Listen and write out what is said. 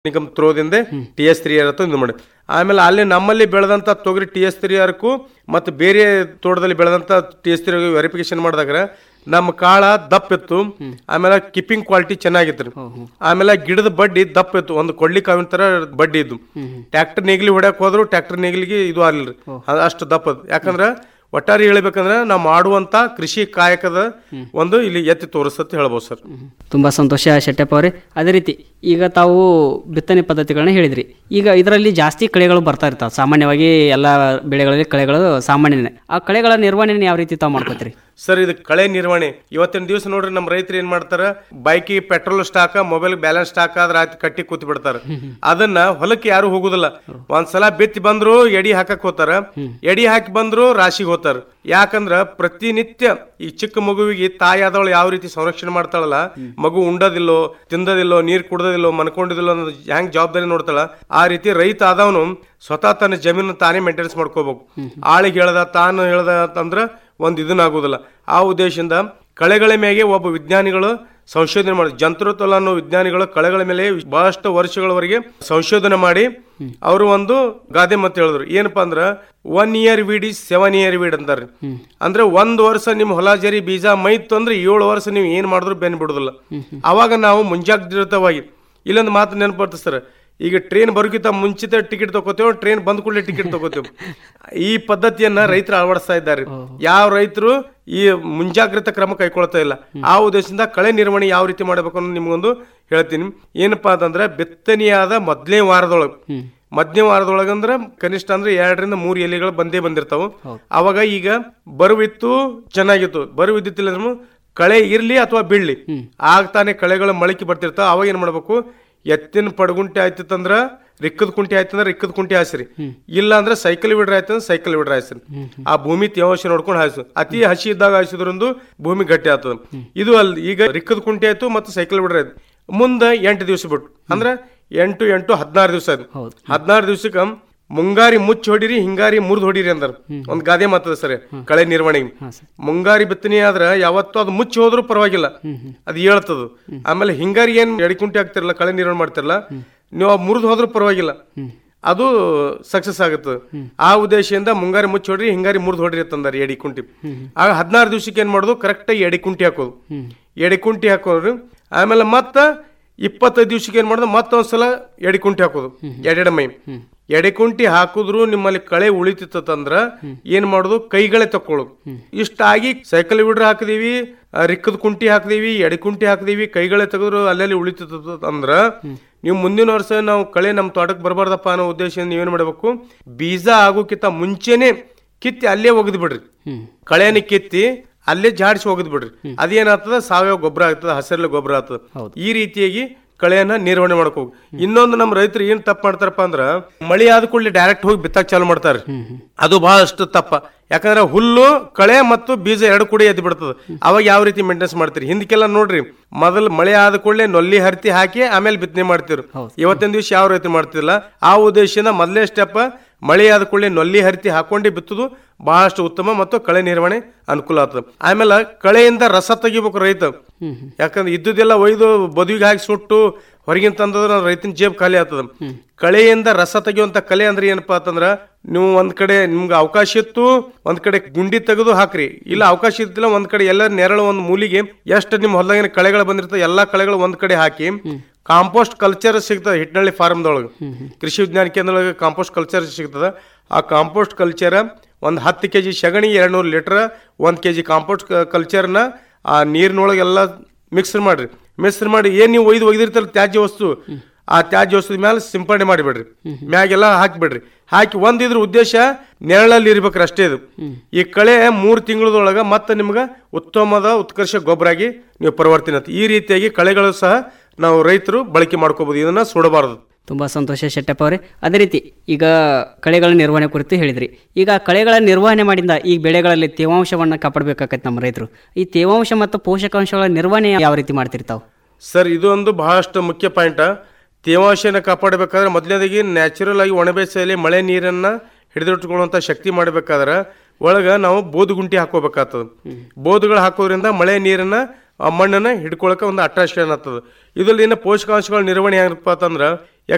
ನಿಗಮ್ ತ್ರೋದಿಂದ T S three ಇರುತ್ತೆ ಇದು ಮಾಡಿ ಆಮೇಲೆ ಅಲ್ಲಿ ನಮ್ಮಲ್ಲಿ ಬೆಳೆದಂತ ತೊಗರಿ ಟಿ ಎಸ್ ತ್ರೀ ಆರ್ಕು ಮತ್ತು ಬೇರೆ ತೋಟದಲ್ಲಿ ಬೆಳೆದಂತ ಟಿ ಎಸ್ ತ್ರೀ ವೆರಿಫಿಕೇಶನ್ ಮಾಡಿದಾಗ ನಮ್ಮ ಕಾಳ ದಪ್ಪ ಇತ್ತು ಆಮೇಲೆ ಕಿಪ್ಪಿಂಗ್ ಕ್ವಾಲಿಟಿ ಚೆನ್ನಾಗಿತ್ತು ರೀ ಆಮೇಲೆ ಗಿಡದ ಬಡ್ಡಿ ದಪ್ಪ ಇತ್ತು ಒಂದು ಕೊಡ್ಲಿ ಕಾವಿನ ತರ ಬಡ್ಡಿ ಇದ್ದು ಟ್ರ್ಯಾಕ್ಟರ್ ನೇಗಿಲಿ ಹೊಡ್ಯಾಕ್ ಹೋದ್ರು ಟ್ರ್ಯಾಕ್ಟರ್ ನೇಗಿಲಿಗೆ ಇದು ಆಗ್ಲಿಲ್ಲ ರೀ ಅಷ್ಟು ದಪ್ಪ ಅದು. ಯಾಕಂದ್ರೆ ಒಟ್ಟಾರೆ ಹೇಳ್ಬೇಕಂದ್ರೆ ನಾವು ಮಾಡುವಂತ ಕೃಷಿ ಕಾಯಕದ ಒಂದು ಇಲ್ಲಿ ಎತ್ತಿ ತೋರಿಸತ್ತೆ ಹೇಳ್ಬೋದು ಸರ್ ತುಂಬ ಸಂತೋಷ ಶೆಟ್ಟಪ್ಪ ಅವರೇ ಅದೇ ರೀತಿ ಈಗ ತಾವು ಬಿತ್ತನೆ ಪದ್ಧತಿಗಳನ್ನ ಹೇಳಿದ್ರಿ ಈಗ ಇದರಲ್ಲಿ ಜಾಸ್ತಿ ಕಳೆಗಳು ಬರ್ತಾ ಇರ್ತಾವೆ ಸಾಮಾನ್ಯವಾಗಿ ಎಲ್ಲ ಬೆಳೆಗಳಲ್ಲಿ ಕಳೆಗಳು ಸಾಮಾನ್ಯನೇ ಆ ಕಳೆಗಳ ನಿರ್ವಹಣೆ ಯಾವ ರೀತಿ ತಾವು ಮಾಡ್ಕೋತೀರಿ ಸರ್ ಇದು ಕಳೆ ನಿರ್ವಹಣೆ ಇವತ್ತಿನ ದಿವಸ ನೋಡ್ರಿ ನಮ್ಮ ರೈತರು ಏನ್ ಮಾಡ್ತಾರ ಬೈಕಿಗೆ ಪೆಟ್ರೋಲ್ ಸ್ಟಾಕ ಮೊಬೈಲ್ ಬ್ಯಾಲೆನ್ಸ್ ಸ್ಟಾಕ್ ಆದ್ರೆ ಆಯ್ತು ಕಟ್ಟಿ ಕೂತ್ ಬಿಡ್ತಾರ ಅದನ್ನ ಹೊಲಕ್ಕೆ ಯಾರು ಹೋಗುದಿಲ್ಲ ಒಂದ್ಸಲ ಬಿತ್ತಿ ಬಂದ್ರು ಎಡಿ ಹಾಕಕ್ ಹೋತಾರ ಎಡಿ ಹಾಕಿ ಬಂದ್ರು ರಾಶಿಗೆ ಹೋತಾರ ಯಾಕಂದ್ರ ಪ್ರತಿನಿತ್ಯ ಈ ಚಿಕ್ಕ ಮಗುವಿಗೆ ತಾಯಿ ಆದವಳು ಯಾವ ರೀತಿ ಸಂರಕ್ಷಣೆ ಮಾಡ್ತಾಳಲ್ಲ ಮಗು ಉಂಡದಿಲ್ಲೋ ತಿಂದದಿಲ್ಲೋ ನೀರ್ ಕುಡ್ದದಿಲ್ಲೋ ಮನ್ಕೊಂಡಿದಿಲ್ಲೋ ಅನ್ನೋದು ಹೆಂಗ್ ಜವಾಬ್ದಾರಿ ನೋಡ್ತಾಳ ಆ ರೀತಿ ರೈತ ಆದವನು ಸ್ವತಃ ತನ್ನ ಜಮೀನು ತಾನೇ ಮೇಂಟೆನೆನ್ಸ್ ಮಾಡ್ಕೋಬೇಕು ಆಳಿಗೆ ಹೇಳ್ದ ತಾನು ಹೇಳ್ದ ಅಂತಂದ್ರ ಒಂದು ಇದನ್ನಾಗೋದಿಲ್ಲ ಆ ಉದ್ದೇಶದಿಂದ ಕಳೆಗಳ ಮೇಲೆ ಒಬ್ಬ ವಿಜ್ಞಾನಿಗಳು ಸಂಶೋಧನೆ ಮಾಡಿ ಜಂತೃತಲ ಅನ್ನೋ ವಿಜ್ಞಾನಿಗಳು ಕಳೆಗಳ ಮೇಲೆ ಬಹಳಷ್ಟು ವರ್ಷಗಳವರೆಗೆ ಸಂಶೋಧನೆ ಮಾಡಿ ಅವರು ಒಂದು ಗಾದೆ ಮತ್ತೆ ಹೇಳಿದ್ರು ಏನಪ್ಪಾ ಅಂದ್ರ one year weed is seven year weed ಅಂತಾರೆ ಅಂದ್ರೆ ಒಂದ್ ವರ್ಷ ನಿಮ್ ಹೊಲ ಜರಿ ಬೀಜ ಮೈತು ಅಂದ್ರೆ ಏಳು ವರ್ಷ ನೀವು ಏನ್ ಮಾಡಿದ್ರು ಬೆನ್ ಬಿಡುದಿಲ್ಲ ಅವಾಗ ನಾವು ಮುಂಜಾಗ್ರತವಾಗಿ ಇಲ್ಲೊಂದು ಮಾತು ನೆನಪು ಬರ್ತದೆ ಸರ್ ಈಗ ಟ್ರೈನ್ ಬರೋಕ್ಕಿಂತ ಮುಂಚಿತ ಟಿಕೆಟ್ ತಗೋತೇವೆ ಟ್ರೈನ್ ಬಂದ ಕೂಡಲೇ ಟಿಕೆಟ್ ತಗೋತೇವೆ ಈ ಪದ್ಧತಿಯನ್ನ ರೈತರು ಅಳವಡಿಸ್ತಾ ಇದ್ದಾರೆ ಯಾವ ರೈತರು ಈ ಮುಂಜಾಗ್ರತಾ ಕ್ರಮ ಕೈಗೊಳ್ತಾ ಇಲ್ಲ ಆ ಉದ್ದೇಶದಿಂದ ಕಳೆ ನಿರ್ವಹಣೆ ಯಾವ ರೀತಿ ಮಾಡಬೇಕು ಅನ್ನೋದು ನಿಮ್ಗೊಂದು ಹೇಳ್ತೀನಿ ಏನಪ್ಪಾ ಅಂತಂದ್ರೆ ಬಿತ್ತನೆಯಾದ ಮೊದಲನೇ ವಾರದೊಳಗೆ ಮಧ್ಯ ವಾರದೊಳಗಂದ್ರ ಕನಿಷ್ಠ ಅಂದ್ರೆ ಎರಡರಿಂದ ಮೂರು ಎಲೆಗಳು ಬಂದೇ ಬಂದಿರ್ತಾವ ಅವಾಗ ಈಗ ಬರುವಿತ್ತು ಚೆನ್ನಾಗಿತ್ತು ಬರುವಿದ್ದಿತ್ತಿಲ್ಲ ಅಂದ್ರೂ ಕಳೆ ಇರ್ಲಿ ಅಥವಾ ಬೀಳ್ಲಿ ಆಗ ತಾನೇ ಕಳೆಗಳು ಮೊಳಕೆ ಬರ್ತಿರ್ತಾವ ಅವಾಗ ಏನ್ ಮಾಡ್ಬೇಕು ಎತ್ತಿನ ಪಡಗುಂಟೆ ಆಯ್ತಿತ್ತಂದ್ರ ರಿಕ್ಕದ ಕುಂಟೆ ಆಯ್ತಂದ್ರ ರಿಕ್ಕದ ಕುಂಟೆ ಹಾಸ್ರಿ ಇಲ್ಲ ಅಂದ್ರೆ ಸೈಕಲ್ ಬಿಡ್ರ ಆಯ್ತಂದ್ರ ಸೈಕಲ್ ಬಿಡ್ರ ಹಾಸ್ರಿ ಆ ಭೂಮಿ ತೇವಾಂಶ ನೋಡ್ಕೊಂಡು ಹಾಸು ಅತಿ ಹಸಿ ಇದ್ದಾಗ ಹಾಸಿದ್ರಂದು ಭೂಮಿ ಗಟ್ಟಿ ಆಗ್ತದ ಇದು ಅಲ್ ಈಗ ರಿಕ್ಕದ ಕುಂಟೆ ಆಯ್ತು ಮತ್ತು ಸೈಕಲ್ ಬಿಡ್ರ ಆಯ್ತು ಮುಂದೆ ಎಂಟು ದಿವಸ ಬಿಟ್ಟು ಅಂದ್ರ ಎಂಟು ಎಂಟು ಹದಿನಾರು ದಿವಸ ಆಯ್ತು ಹದಿನಾರು ದಿವಸಕ್ಕ ಮುಂಗಾರಿ ಮುಚ್ಚಿ ಹೊಡಿರಿ ಹಿಂಗಾರಿ ಮುರಿದು ಹೊಡಿರಿ ಅಂದ್ರ ಒಂದ್ ಗಾದೆ ಮಾತದ ಸರ್ ಕಳೆ ನಿರ್ವಹಣೆಗೆ ಮುಂಗಾರಿ ಬಿತ್ತನೆ ಆದ್ರ ಯಾವತ್ತೂ ಅದು ಮುಚ್ಚಿ ಹೋದ್ರೂ ಪರವಾಗಿಲ್ಲ ಅದು ಹೇಳ್ತದ ಆಮೇಲೆ ಹಿಂಗಾರಿ ಏನ್ ಎಡಿಕುಂಟಿ ಆಗ್ತಿರಲ್ಲ ಕಳೆ ನಿರ್ವಹಣೆ ಮಾಡ್ತಿರಲ್ಲ ನೀವು ಮುರಿದು ಹೋದ್ರೂ ಪರವಾಗಿಲ್ಲ ಅದು ಸಕ್ಸಸ್ ಆಗುತ್ತೆ ಆ ಉದ್ದೇಶದಿಂದ ಮುಂಗಾರಿ ಮುಚ್ಚಿ ಹೊಡ್ರಿ ಹಿಂಗಾರಿ ಮುರಿದು ಹೊಡ್ರಿ ಅಂತಂದಾರೆ ಎಡಿ ಕುಂಟಿ ಆಗ ಹದಿನಾರು ದಿವಸಕ್ಕೆ ಏನ್ ಮಾಡೋದು ಕರೆಕ್ಟ್ ಎಡಿ ಕುಂಟಿ ಹಾಕೋದು ಎಡಿ ಕುಂಟಿ ಹಾಕೋರು ಆಮೇಲೆ ಮತ್ತ ಇಪ್ಪತ್ತೈದು ದಿವಸಕ್ಕೆ ಏನ್ ಮಾಡೋದು ಮತ್ತೊಂದ್ಸಲ ಎಡಿ ಕುಂಟಿ ಹಾಕೋದು ಎರಡೆರಡು ಮೈ ಎಡೆಕುಂಟಿ ಹಾಕಿದ್ರು ನಿಮ್ಮಲ್ಲಿ ಕಳೆ ಉಳಿತಿತ್ತಂದ್ರ ಏನ್ ಮಾಡೋದು ಕೈಗಳೇ ತಕೊಳ್ಳೋದು ಇಷ್ಟಾಗಿ ಸೈಕಲ್ ವಿಡ್ರ್ ಹಾಕಿದೀವಿ ಆ, ರಿಕ್ಕದ ಕುಂಟಿ ಹಾಕಿದೀವಿ ಎಡೆಕುಂಟಿ ಹಾಕಿದೀವಿ ಕೈಗಳೇ ತೆಗೆದ್ರು ಅಲ್ಲಲ್ಲಿ ಉಳಿತಿತ್ತ ಅಂದ್ರ ನೀವು ಮುಂದಿನ ವರ್ಷ ನಾವು ಕಳೆ ನಮ್ಮ ತೋಟಕ್ಕೆ ಬರಬಾರ್ದಪ್ಪ ಅನ್ನೋ ಉದ್ದೇಶದಿಂದ ನೀವೇನ್ ಮಾಡ್ಬೇಕು ಬೀಜ ಆಗೋಕ್ಕಿಂತ ಮುಂಚೆನೆ ಕಿತ್ತಿ ಅಲ್ಲೇ ಒಗದ್ ಬಿಡ್ರಿ ಕಳೆನ ಕಿತ್ತಿ ಅಲ್ಲೇ ಜಾಡಿಸಿ ಒಗದ್ ಬಿಡ್ರಿ ಅದೇನಾಗ್ತದ ಸಾವಯವ ಗೊಬ್ಬರ ಆಗ್ತದ ಹಸಿರಲೆ ಗೊಬ್ಬರ ಆಗ್ತದ ಈ ರೀತಿಯಾಗಿ ಕಳೆಯನ್ನ ನಿರ್ವಹಣೆ ಮಾಡ್ಕೋ ಇನ್ನೊಂದು ನಮ್ಮ ರೈತರು ಏನ್ ತಪ್ಪು ಮಾಡ್ತಾರಪ್ಪ ಅಂದ್ರ ಮಳಿ ಆದ ಕೂಡಲೇ ಡೈರೆಕ್ಟ್ ಹೋಗಿ ಬಿತ್ತಾಕ್ ಚಾಲು ಮಾಡ್ತಾರೆ ಅದು ಬಹಳಷ್ಟು ತಪ್ಪ ಯಾಕಂದ್ರೆ ಹುಲ್ಲು ಕಳೆ ಮತ್ತು ಬೀಜ ಎರಡು ಕೂಡ ಎದ್ದು ಬಿಡ್ತದ ಅವಾಗ ಯಾವ ರೀತಿ ಮೇಂಟೆನ್ಸ್ ಮಾಡ್ತೀರಿ ಹಿಂದಕ್ಕೆಲ್ಲ ನೋಡ್ರಿ ಮೊದಲು ಮಳೆ ಆದ ಕೂಡಲೇ ನೊಲ್ಲಿ ಹರಿತಿ ಹಾಕಿ ಆಮೇಲೆ ಬಿತ್ತನೆ ಮಾಡ್ತಿರು ಇವತ್ತಿನ ದಿವಸ ಯಾವ ರೀತಿ ಮಾಡ್ತಿಲ್ಲ ಆ ಉದ್ದೇಶದಿಂದ ಮೊದಲೇ ಸ್ಟೆಪ್ ಮಳೆ ಆದ ಕೂಡಲೇ ನೊಲ್ಲಿ ಹರಿತಿ ಹಾಕೊಂಡೇ ಬಿತ್ತುದು ಬಹಳಷ್ಟು ಉತ್ತಮ ಮತ್ತು ಕಳೆ ನಿರ್ವಹಣೆ ಅನುಕೂಲ ಆಗ್ತದೆ ಆಮೇಲೆ ಕಳೆಯಿಂದ ರಸ ತೆಗಿಬೇಕು ರೈತ ಯಾಕಂದ್ರೆ ಇದ್ದುದೆಲ್ಲ ಒಯ್ದು ಬದುವಿಗೆ ಹಾಕಿ ಸುಟ್ಟು ಹೊರಗಿನ ತಂದ್ರೆ ರೈತನ ಜೇಬ್ ಖಾಲಿ ಆಗ್ತದ ಕಳೆಯಿಂದ ರಸ ತೆಗೆಯುವಂತ ಕಲೆ ಅಂದ್ರೆ ಏನಪ್ಪಾ ಅಂತಂದ್ರ ನೀವು ಒಂದ್ ಕಡೆ ನಿಮ್ಗೆ ಅವಕಾಶ ಇತ್ತು ಒಂದ್ ಕಡೆ ಗುಂಡಿ ತೆಗೆದು ಹಾಕ್ರಿ ಇಲ್ಲ ಅವಕಾಶ ಇದ್ದಿಲ್ಲ ಒಂದ್ ಕಡೆ ಎಲ್ಲ ನೆರಳು ಒಂದ್ ಮೂಲಿಗೆ ಎಷ್ಟು ನಿಮ್ ಹೊಲದಾಗಿನ ಕಳೆಗಳು ಬಂದಿರ್ತದೆ ಎಲ್ಲಾ ಕಳೆಗಳು ಒಂದ್ ಕಡೆ ಹಾಕಿ ಕಾಂಪೋಸ್ಟ್ ಕಲ್ಚರ್ ಸಿಗ್ತದೆ ಹಿಟ್ನಳ್ಳಿ ಫಾರ್ಮ್ದೊಳಗೆ ಕೃಷಿ ವಿಜ್ಞಾನ ಕೇಂದ್ರದೊಳಗೆ ಕಾಂಪೋಸ್ಟ್ ಕಲ್ಚರ್ ಸಿಗ್ತದ ಆ ಕಾಂಪೋಸ್ಟ್ ಕಲ್ಚರ್ ಒಂದ್ ಹತ್ತು ಕೆಜಿ ಸಗಣಿ ಎರಡ್ ನೂರು ಲೀಟರ್ ಒಂದ್ ಕೆಜಿ ಕಾಂಪೋಸ್ಟ್ ಕಲ್ಚರ್ನ ಆ ನೀರಿನೊಳಗೆಲ್ಲ ಮಿಕ್ಸ್ ಮಾಡ್ರಿ ಮಿಕ್ಸ್ ಮಾಡಿ ಏನ್ ನೀವು ಒಯ್ದು ಒಯ್ದಿರ್ತಾರ ತ್ಯಾಜ್ಯ ವಸ್ತು ಆ ತ್ಯಾಜ್ಯ ವಸ್ತುದ ಮೇಲೆ ಸಿಂಪಡಣೆ ಮಾಡಿಬಿಡ್ರಿ ಮ್ಯಾಗೆಲ್ಲ ಹಾಕಿಬಿಡ್ರಿ ಹಾಕಿ ಒಂದ್ ಇದ್ರ ಉದ್ದೇಶ ನೆರಳಲ್ಲಿ ಇರ್ಬೇಕ್ರಿ ಅಷ್ಟೇ ಇದು ಈ ಕಳೆ ಮೂರು ತಿಂಗಳದೊಳಗ ಮತ್ತೆ ನಿಮ್ಗೆ ಉತ್ತಮದ ಉತ್ಕರ್ಷ ಗೊಬ್ಬರ ಆಗಿ ನೀವು ಪರಿವರ್ತನೆ ಆಗುತ್ತೆ ಈ ರೀತಿಯಾಗಿ ಕಳೆಗಳು ಸಹ ನಾವು ರೈತರು ಬಳಕೆ ಮಾಡ್ಕೋಬಹುದು ಇದನ್ನ ಸುಡಬಾರದು ತುಂಬ ಸಂತೋಷ ಶೆಟ್ಟಪ್ಪ ಅವರೇ ಅದೇ ರೀತಿ ಈಗ ಕಳೆಗಳ ನಿರ್ವಹಣೆ ಕುರಿತು ಹೇಳಿದ್ರಿ ಈಗ ಕಳೆಗಳ ನಿರ್ವಹಣೆ ಮಾಡಿದ ಈ ಬೆಳೆಗಳಲ್ಲಿ ತೇವಾಂಶವನ್ನು ಕಾಪಾಡಬೇಕಾಗತ್ತೆ ನಮ್ಮ ರೈತರು ಈ ತೇವಾಂಶ ಮತ್ತು ಪೋಷಕಾಂಶಗಳ ನಿರ್ವಹಣೆ ಯಾವ ರೀತಿ ಮಾಡ್ತಿರ್ತಾವೆ ಸರ್ ಇದು ಒಂದು ಬಹಳಷ್ಟು ಮುಖ್ಯ ಪಾಯಿಂಟ್ ತೇವಾಂಶನ ಕಾಪಾಡಬೇಕಾದ್ರೆ ಮೊದಲನೇದಾಗಿ ನ್ಯಾಚುರಲ್ ಆಗಿ ಒಣಬೇಸಲ್ಲಿ ಮಳೆ ನೀರನ್ನ ಹಿಡಿದಿಟ್ಟುಕೊಳ್ಳುವಂತ ಶಕ್ತಿ ಮಾಡಬೇಕಾದ್ರೆ ಒಳಗ ನಾವು ಬೋದು ಗುಂಟಿ ಹಾಕೋಬೇಕಾಗ್ತದೆ ಬೋದುಗಳು ಹಾಕೋದ್ರಿಂದ ಮಳೆ ನೀರನ್ನ ಆ ಮಣ್ಣನ್ನ ಹಿಡ್ಕೊಳಕ ಒಂದು ಅಟ್ರಾಕ್ಷನ್ ಆಗ್ತದೆ ಇದರಲ್ಲಿ ಪೋಷಕಾಂಶಗಳ ನಿರ್ವಹಣೆ ಹೆಂಗಪ್ಪ ಅಂತಂದ್ರ